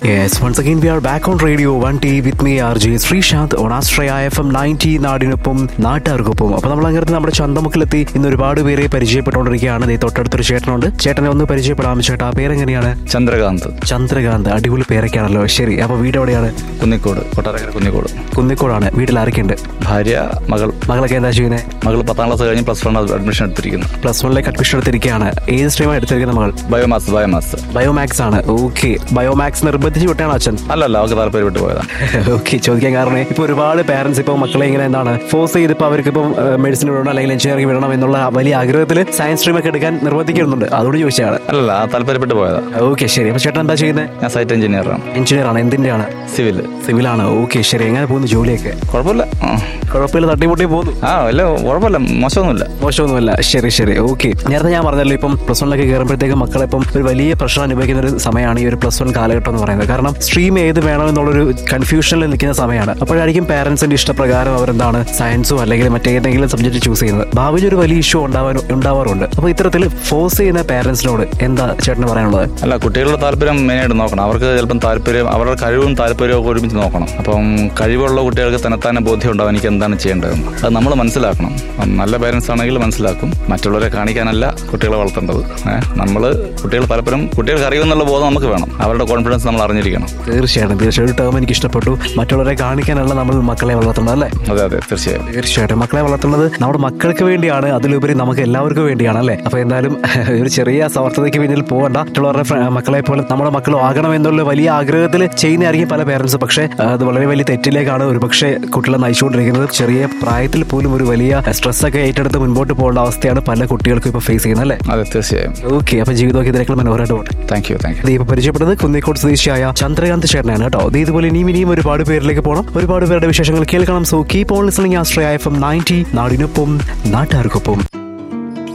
Yes, once again we are back on Radio 1T with me RJ Sreesanth on Astraya FM 90 നാടിനൊപ്പം നാട്ടുകാർക്കൊപ്പം അപ്പൊ നമ്മൾ അങ്ങനെ നമ്മുടെ ചന്തമുക്കിലെത്തി ഇന്ന് ഒരുപാട് പേരെ പരിചയപ്പെട്ടുകൊണ്ടിരിക്കുകയാണ് ദേ തൊട്ടടുത്തൊരു ചേട്ടനുണ്ട് ചേട്ടനെ ഒന്ന് പരിചയപ്പെടാം ചേട്ടാ പേരെങ്ങനെയാണ് ചന്ദ്രകാന്ത് ചന്ദ്രകാന്ത് അടിപൊളി പേരൊക്കെയാണല്ലോ ശരി അപ്പൊ വീട് എവിടെയാണ് കുന്നിക്കോട് കൊട്ടാരക്കര കുന്നിക്കോട് കുന്നിക്കോടാണ് വീട്ടിൽ ആരൊക്കെയുണ്ട് ഭാര്യ മകൾ മകളൊക്കെ എന്താ ചെയ്യുന്നത് മകൾ പത്താം ക്ലാസ് കഴിഞ്ഞ് പ്ലസ് വൺ അഡ്മിഷൻ എടുത്തിരിക്കുന്നു പ്ലസ് വണ്ണിലേക്ക് അഡ്മിഷൻ എടുത്തിരിക്കുകയാണ് ഏത് സ്ട്രീമാണ് എടുത്തിരിക്കുന്ന മകൾ ബയോമാസ് ബയോമാസ് ബയോമാക്സ് ആണ് ഓക്കെ ബയോമാക്സ് നിർബന്ധിച്ച് വിട്ടാണ് അച്ഛൻ അല്ലല്ല അവർക്ക് താല്പര്യപ്പെട്ട് പോയതാണ് ഓക്കെ ചോദിക്കാൻ കാരണം ഇപ്പൊ ഒരുപാട് പേരൻസ് ഇപ്പൊ മക്കളെ ഇങ്ങനെ എന്താണ് ഫോഴ്സ് ചെയ്തിപ്പോ അവർക്ക് ഇപ്പം മെഡിസിൻ വിടണം അല്ലെങ്കിൽ എഞ്ചിനീയറിംഗ് വിടണം എന്നുള്ള വലിയ ആഗ്രഹത്തിൽ സയൻസ് സ്ട്രീം ഒക്കെ എടുക്കാൻ നിർബന്ധിക്കുന്നുണ്ട് അതുകൊണ്ട് ചോദിച്ചതാണ് അല്ലല്ല ആ താല്പര്യപ്പെട്ട് പോയതാ ഓക്കെ ശരി അപ്പൊ ചേട്ടൻ എന്താ ചെയ്യുന്നത് ഞാൻ സൈറ്റ് എഞ്ചിനീയറാണ് എഞ്ചിനീയർ ആണ് എന്തിന്റെയാണ് സിവിൽ സിവിലാണ് ഓക്കെ ശരി എങ്ങനെ പോകുന്നു ജോലിയൊക്കെ കുഴപ്പമില്ല ആ. കുഴപ്പമില്ല തട്ടിമുട്ടി പോകുന്നു ആ വല്ല കുഴപ്പമില്ല മോശമൊന്നുമില്ല മോശമൊന്നുമല്ല ശരി ശരി ഓക്കെ നേരത്തെ ഞാൻ പറഞ്ഞല്ലോ ഇപ്പം പ്ലസ് വണ്ണിലൊക്കെ കയറുമ്പോഴത്തേക്ക് മക്കളെ ഇപ്പം ഒരു വലിയ പ്രശ്നം അനുഭവിക്കുന്ന ഒരു സമയമാണ് ഈ ഒരു പ്ലസ് വൺ കാലഘട്ടം എന്ന് പറയുന്നത് കാരണം സ്ട്രീം ഏത് വേണമെന്നുള്ളൊരു കൺഫ്യൂഷനിൽ നിൽക്കുന്ന സമയമാണ് അപ്പോഴായിരിക്കും പാരന്റ്സിന്റെ ഇഷ്ടപ്രകാരം അവരെന്താണ് സയൻസോ അല്ലെങ്കിൽ മറ്റേതെങ്കിലും സബ്ജക്ട് ചൂസ് ചെയ്യുന്നത് ഭാവിയിൽ ഒരു വലിയ ഇഷ്യൂ ഉണ്ടാവാൻ ഉണ്ടാവാറുണ്ട് അപ്പോൾ ഇത്തരത്തിൽ ഫോഴ്സ് ചെയ്യുന്ന പാരന്റ്സിനോട് എന്താ ചേട്ടന് പറയാനുള്ളത് അല്ല കുട്ടികളുടെ താല്പര്യം മെയിനായിട്ട് നോക്കണം അവർക്ക് ചിലപ്പം താല്പര്യം അവരുടെ കഴിവും താല്പര്യവും ഒക്കെ ഒരുമിച്ച് നോക്കണം അപ്പം കഴിവുള്ള കുട്ടികൾക്ക് തന്നെത്താനെ ബോധ്യം ഉണ്ടാവും എനിക്ക് എന്താണ് ചെയ്യേണ്ടതെന്ന് അത് നമ്മൾ മനസ്സിലാക്കണം അപ്പം നല്ല പേരൻസ് ആണെങ്കിൽ മനസ്സിലാക്കും മറ്റുള്ളവരെ കാണിക്കാനല്ല കുട്ടികളെ വളർത്തേണ്ടത് നമ്മൾ കുട്ടികൾ പലപ്പോഴും കുട്ടികൾക്ക് അറിയുമെന്നുള്ള ബോധം നമുക്ക് വേണം അവരുടെ കോൺഫിഡൻസ് നമ്മൾ അറിഞ്ഞിരിക്കണം തീർച്ചയായിട്ടും തീർച്ചയായും ഒരു ടേം എനിക്ക് ഇഷ്ടപ്പെട്ടു മറ്റുള്ളവരെ കാണിക്കാനല്ല നമ്മൾ മക്കളെ വളർത്തുന്നത് അല്ലേ അതെ അതെ തീർച്ചയായും തീർച്ചയായിട്ടും മക്കളെ വളർത്തുന്നത് നമ്മുടെ മക്കൾക്ക് വേണ്ടിയാണ് അതിലുപരി നമുക്ക് എല്ലാവർക്കും വേണ്ടിയാണ് അല്ലേ അപ്പൊ എന്തായാലും ഒരു ചെറിയ സ്വാർത്ഥതയ്ക്ക് പിന്നിൽ പോകണ്ട മറ്റുള്ളവരുടെ ഫ്ര- മക്കളെ പോലെ നമ്മുടെ മക്കളും ആകണം എന്നുള്ള വലിയ ആഗ്രഹത്തിൽ ചെയ്യുന്നതായിരിക്കും പല പേരൻസ് പക്ഷേ അത് വളരെ വലിയ തെറ്റിലേക്കാണ് ഒരുപക്ഷെ കുട്ടികളെ നയിച്ചുകൊണ്ടിരിക്കുന്നത് ചെറിയ പ്രായത്തിൽ പോലും ഒരു വലിയ സ്ട്രെസ് ഒക്കെ ഏറ്റെടുത്ത് മുൻപോട്ട് പോകേണ്ട അവസ്ഥയാണ് പല കുട്ടികൾക്കും ഇപ്പൊ ഫേസ് ചെയ്യുന്നത് അല്ലേ അതെ തീർച്ചയായും ഓക്കെ അപ്പൊ ജീവിതമൊക്കെ ഇതിനേക്കാൾ മനോഹരമായിട്ട് പോട്ടെ താങ്ക് യു താങ്ക് യു ഇത് ഇപ്പൊ പരിചയപ്പെട്ടത് കുന്നിക്കോട് സ്വദേശിയായ ചന്ദ്രകാന്ത് ചേട്ടനാണ് കേട്ടോ ഇത് ഇതുപോലെ ഇനിയും ഇനിയും ഒരുപാട് പേരിലേക്ക് പോകണം ഒരുപാട് പേരുടെ വിശേഷങ്ങൾ കേൾക്കണം so keep on listening Ashraya F M ninety നാടിനൊപ്പം നാട്ടുകാർക്കൊപ്പം